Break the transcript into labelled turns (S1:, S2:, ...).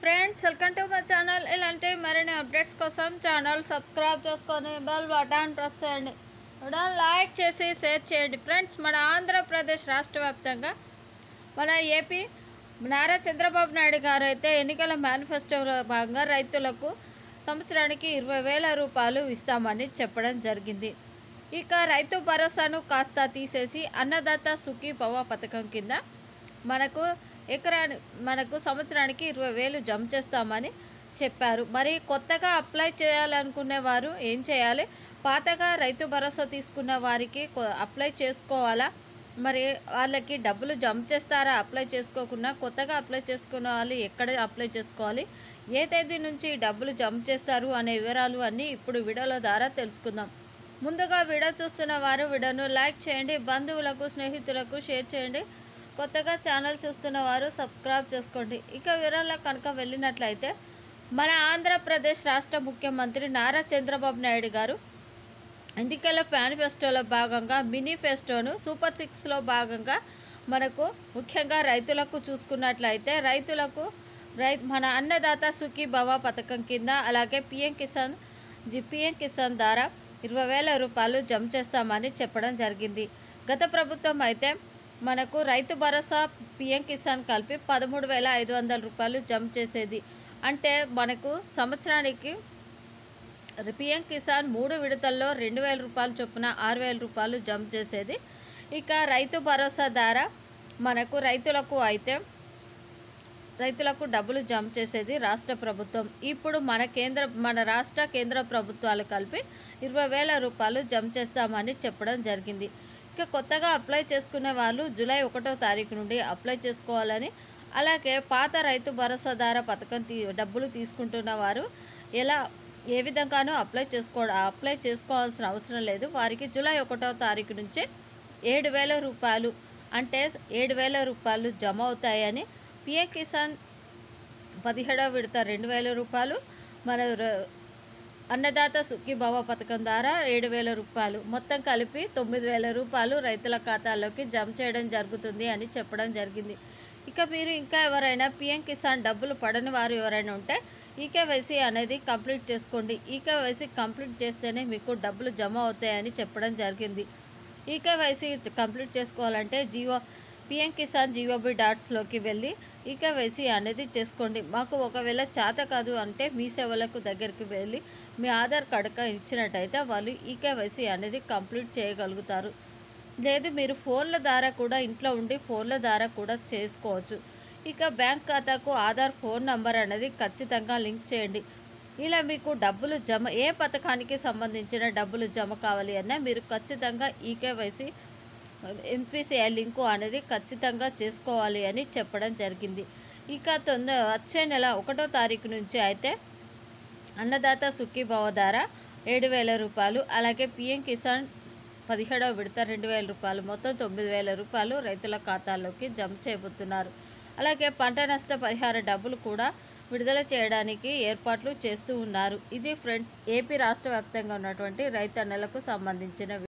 S1: friends welcome to my channel ఇలాంటి మరిన్ని updates కోసం ఛానల్ సబ్స్క్రైబ్ చేసుకొని బెల్ బటన్ ప్రెస్ చేయండి కూడా లైక్ చేసి షేర్ చేయండి ఫ్రెండ్స్ మన ఆంధ్రప్రదేశ్ రాష్ట్ర వ్యాప్తంగా మన ఏపీ నారా చంద్రబాబు నాయుడు గారు అయితే ఎన్నికల మేనిఫెస్టోలో భాగంగా రైతులకు సంవత్సరానికి ఇరవై వేల రూపాయలు ఇస్తామని చెప్పడం జరిగింది ఇక రైతు భరోసాను కాస్త తీసేసి అన్నదాత సుఖీ భవ పథకం కింద మనకు ఎకరాని మనకు సంవత్సరానికి ఇరవై వేలు జమ చేస్తామని చెప్పారు మరి కొత్తగా అప్లై చేయాలనుకునే వారు ఏం చేయాలి పాతగా రైతు భరోసా తీసుకున్న వారికి కొ- అప్లై చేసుకోవాలా మరి వాళ్ళకి డబ్బులు జమ చేస్తారా అప్లై చేసుకోకుండా కొత్తగా అప్లై చేసుకున్న వాళ్ళు ఎక్కడ అప్లై చేసుకోవాలి ఏ తేదీ నుంచి డబ్బులు జమ చేస్తారు అనే వివరాలు అన్నీ ఇప్పుడు వీడియోల ద్వారా తెలుసుకుందాం ముందుగా వీడియో చూస్తున్న వారు వీడియోను లైక్ చేయండి బంధువులకు స్నేహితులకు షేర్ చేయండి కొత్తగా ఛానల్ చూస్తున్న వారు సబ్స్క్రైబ్ చేసుకోండి ఇక వివరాల్లో కనుక వెళ్ళినట్లయితే మన ఆంధ్రప్రదేశ్ రాష్ట్ర ముఖ్యమంత్రి నారా చంద్రబాబు నాయుడు గారు ఎన్నికల మేనిఫెస్టోలో భాగంగా మినీఫెస్టోను సూపర్ సిక్స్లో భాగంగా మనకు ముఖ్యంగా రైతులకు చూసుకున్నట్లయితే రైతులకు రై మన అన్నదాత సుఖీ భవ పథకం కింద అలాగే పిఎం కిసాన్ జి పిఎం కిసాన్ ద్వారా ఇరవై వేల రూపాయలు జమ చేస్తామని చెప్పడం జరిగింది గత ప్రభుత్వం అయితే మనకు రైతు భరోసా పిఎం కిసాన్ కలిపి పదమూడు వేల ఐదు వందల రూపాయలు జమ చేసేది అంటే మనకు సంవత్సరానికి పిఎం కిసాన్ మూడు విడతల్లో రెండు వేల రూపాయలు చొప్పున ఆరు వేల రూపాయలు జమ చేసేది ఇక రైతు భరోసా ద్వారా మనకు రైతులకు అయితే రైతులకు డబ్బులు జమ చేసేది రాష్ట్ర ప్రభుత్వం ఇప్పుడు మన కేంద్ర మన రాష్ట్ర కేంద్ర ప్రభుత్వాలు కలిపి ఇరవై వేల రూపాయలు జమ చేస్తామని చెప్పడం జరిగింది ఇక కొత్తగా అప్లై చేసుకునే వాళ్ళు జూలై ఒకటో తారీఖు నుండి అప్లై చేసుకోవాలని అలాగే పాత రైతు భరోసా ద్వారా పథకం తీ డబ్బులు తీసుకుంటున్న వారు ఎలా ఏ విధంగానూ అప్లై చేసుకో అప్లై చేసుకోవాల్సిన అవసరం లేదు వారికి జూలై ఒకటో తారీఖు నుంచి ఏడు వేల రూపాయలు అంటే ఏడు వేల రూపాయలు జమ అవుతాయని పిఎం కిసాన్ పదిహేడవ విడత రెండు వేల రూపాయలు మన ర- అన్నదాత సుఖీభావ పథకం ద్వారా ఏడు వేల రూపాయలు మొత్తం కలిపి తొమ్మిది వేల రూపాయలు రైతుల ఖాతాల్లోకి జమ చేయడం జరుగుతుంది అని చెప్పడం జరిగింది ఇక మీరు ఇంకా ఎవరైనా పిఎం కిసాన్ డబ్బులు పడని వారు ఎవరైనా ఉంటే ఈకేవైసీ అనేది కంప్లీట్ చేసుకోండి ఈకేవైసీ కంప్లీట్ చేస్తేనే మీకు డబ్బులు జమ అవుతాయని చెప్పడం జరిగింది ఈకేవైసీ కంప్లీట్ చేసుకోవాలంటే జియో పిఎం కిసాన్ జియోబి డాట్స్లోకి వెళ్ళి ఈకేవైసీ అనేది చేసుకోండి మాకు ఒకవేళ చేత కాదు అంటే మీ సేవలకు దగ్గరికి వెళ్ళి మీ ఆధార్ కార్డు ఇచ్చినట్టయితే వాళ్ళు ఈకేవైసీ అనేది కంప్లీట్ చేయగలుగుతారు లేదు మీరు ఫోన్ల ద్వారా కూడా ఇంట్లో ఉండి ఫోన్ల ద్వారా కూడా చేసుకోవచ్చు ఇక బ్యాంక్ ఖాతాకు ఆధార్ ఫోన్ నంబర్ అనేది ఖచ్చితంగా లింక్ చేయండి ఇలా మీకు డబ్బులు జమ ఏ పథకానికి సంబంధించిన డబ్బులు జమ కావాలి అన్నా మీరు ఖచ్చితంగా ఈకేవైసీ ఎంపీసీఐ లింకు అనేది ఖచ్చితంగా చేసుకోవాలి అని చెప్పడం జరిగింది ఇక తొంద వచ్చే నెల ఒకటో తారీఖు నుంచి అయితే అన్నదాత సుఖీభావ ద్వారా ఏడు వేల రూపాయలు అలాగే పిఎం కిసాన్ పదిహేడవ విడత రెండు వేల రూపాయలు మొత్తం తొమ్మిది వేల రూపాయలు రైతుల ఖాతాల్లోకి జమ చేయబోతున్నారు అలాగే పంట నష్ట పరిహార డబ్బులు కూడా విడుదల చేయడానికి ఏర్పాట్లు చేస్తూ ఉన్నారు ఇది ఫ్రెండ్స్ ఏపీ రాష్ట్ర వ్యాప్తంగా ఉన్నటువంటి రైతన్నలకు సంబంధించిన